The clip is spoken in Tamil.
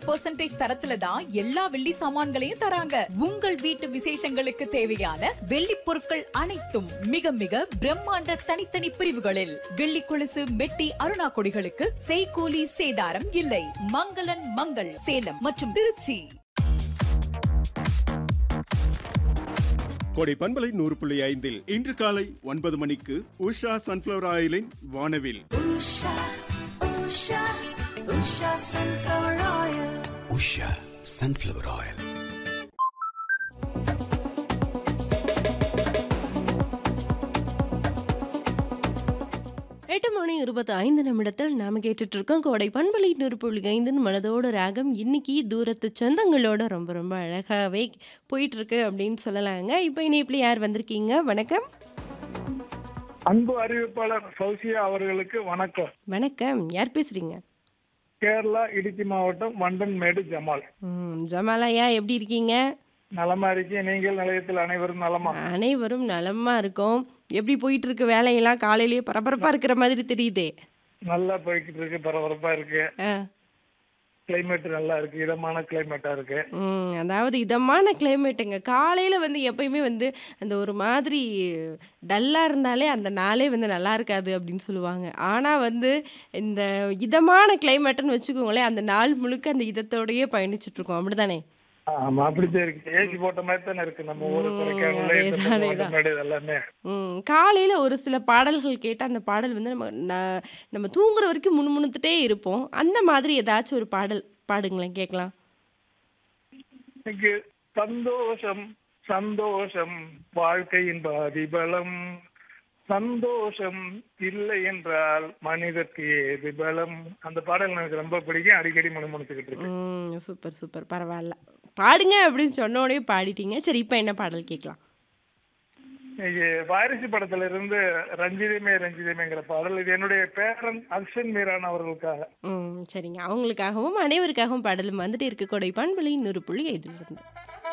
பர்சன்டேஜ் தரத்துல தான் எல்லா வெள்ளி சாமான்களையும் தராங்க உங்கள் வீட்டு விசேஷங்களுக்கு தேவையான வெள்ளி பொருட்கள் அனைத்தும் மிக மிக பிரம்மாண்ட தனித்தனி பிரிவுகளில் வெள்ளி கொலுசு மெட்டி அருணா கொடிகளுக்கு செய்கூலி சேதாரம் இல்லை மங்களன் மங்கள் சேலம் மற்றும் திருச்சி கோடை பண்பலை நூறு புள்ளி ஐந்தில் இன்று காலை ஒன்பது மணிக்கு உஷா சன்ஃபிளவர் ஆயிலின் வானவில் Usha, Usha, Usha sunflower oil. Usha sunflower oil எட்டு மணி இருபத்தி ஐந்து நிமிடத்தில் நாம கேட்டுட்டு இருக்கோம் கோடை பண்பலை நூறுபுள்ளி ஐந்துன்னு மனதோட ராகம் இன்னைக்கு தூரத்து சொந்தங்களோட ரொம்ப ரொம்ப அழகாவே போயிட்டு இருக்கு அப்படின்னு சொல்லலாங்க இப்போ இணைப்பில் யார் வந்திருக்கீங்க வணக்கம் அன்பு அறிவிப்பாளர் ஃபௌசியா அவர்களுக்கு வணக்கம் வணக்கம் யார் பேசுறீங்க கேரளா இடுக்கி மாவட்டம் வண்டன்மேடு ஜமால் ம் ஜமாலாயா எப்படி இருக்கீங்க நலமா இருக்கேன் நீங்கள் நிலையத்தில் அனைவரும் நலமா அனைவரும் நலமா இருக்கோம் எப்படி போயிட்டு இருக்கு வேலையெல்லாம் காலையிலேயே பரபரப்பா இருக்கிற மாதிரி தெரியுதே நல்லா போய்கிட்டு இருக்கு பரபரப்பா இருக்கு ஆ கிளைமேட் நல்லா இருக்கு இதமான கிளைமேட்டா இருக்கு ம் அதாவது இதமான கிளைமேட்டுங்க காலையில் வந்து எப்பயுமே வந்து அந்த ஒரு மாதிரி டல்லாக இருந்தாலே அந்த நாளே வந்து நல்லா இருக்காது அப்படின்னு சொல்லுவாங்க ஆனால் வந்து இந்த இதமான கிளைமேட்டுன்னு வச்சுக்கோங்களேன் அந்த நாள் முழுக்க அந்த இதத்தோடயே பயணிச்சுட்டு இருக்கோம் அப்படிதானே ஆமா அப்படித்தான் இருக்கு ஏசி போட்ட மாதிரி தானே இருக்கு நம்ம ஊரு கொடைக்கானல்ல இந்த அதேதான், அதேதான். வண்டன்மேடு இது எல்லாமே ம் காலையில் ஒரு சில பாடல்கள் கேட்டால் அந்த பாடல் வந்து நம்ம ந- நம்ம தூங்குற வரைக்கும் முணுமுணுத்துட்டே இருப்போம் அந்த மாதிரி ஏதாச்சும் ஒரு பாடல் பாடுங்களேன் கேட்கலாம் இன்னைக்கு சந்தோஷம் சந்தோஷம் வாழ்க்கையின் பாதிபலம் சந்தோஷம் இல்லை என்றால் மனிதற்கு ஏது பலம் அந்த பாடல் எனக்கு ரொம்ப பிடிக்கும் அடிக்கடி முணுமுணுத்துக்கிட்டு இருக்கு ம் சூப்பர் சூப்பர் பரவாயில்ல பாடுங்க அப்படின்னு சொன்ன உடனே பாடிட்டீங்க சரி இப்போ என்ன பாடல் கேட்கலாம் இன்னைக்கு வாரிசு படத்துல இருந்து ரஞ்சிதமே ரஞ்சிதமேங்கிற பாடல் இது என்னுடைய பேரன் அக்ஷன் மீரான் அவர்களுக்காக ம் சரிங்க அவங்களுக்காகவும் அனைவருக்காகவும் பாடலும் வந்துட்டு இருக்க கொடை பண்பலை நூறு புள்ளி ஐந்திலிருந்து